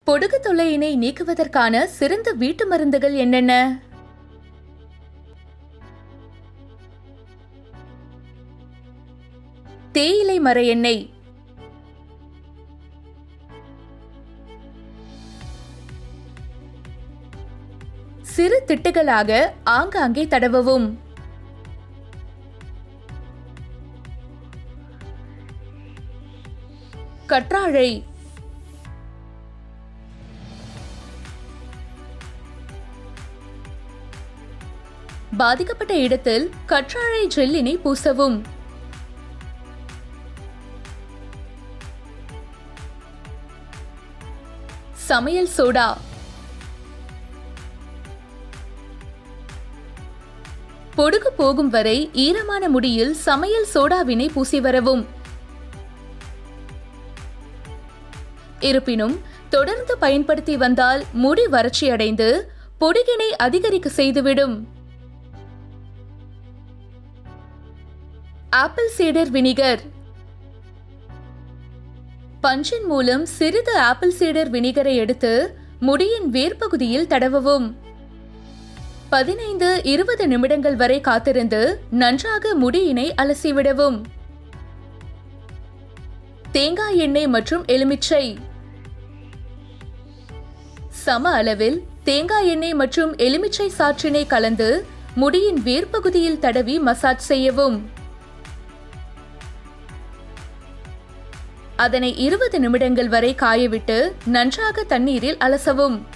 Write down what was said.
பொடுகு தொல்லையினை நீக்குவதற்கான சிறந்த வீட்டு மருந்துகள் என்னென்ன தேயிலை மர எண்ணெய் சிறு திட்டுகளாக ஆங்காங்கே தடவவும் கற்றாழை பாதிக்கப்பட்ட இடத்தில் கற்றாழை ஜெல்லினை பூசவும் சமையல் சோடா பொடுகு போகும் வரை ஈரமான முடியில் சமையல் சோடாவினை பூசி வரவும் இருப்பினும் தொடர்ந்து பயன்படுத்தி வந்தால் முடி வறட்சியடைந்து பொடுகினை அதிகரிக்க செய்துவிடும் ஆப்பிள் சீடர் வினிகர் பஞ்சின் மூலம் சிறிது ஆப்பிள் சீடர் வினிகரை எடுத்து முடியின் வேர்ப்பகுதியில் தடவவும் பதினைந்து இருபது நிமிடங்கள் வரை காத்திருந்து நன்றாக முடியினை அலசிவிடவும் தேங்காய் எண்ணெய் மற்றும் எலுமிச்சை சம அளவில் தேங்காய் எண்ணெய் மற்றும் எலுமிச்சை சாற்றினை கலந்து முடியின் வேர்ப்பகுதியில் தடவி மசாஜ் செய்யவும் அதனை இருபது நிமிடங்கள் வரை காயவிட்டு நன்றாக தண்ணீரில் அலசவும்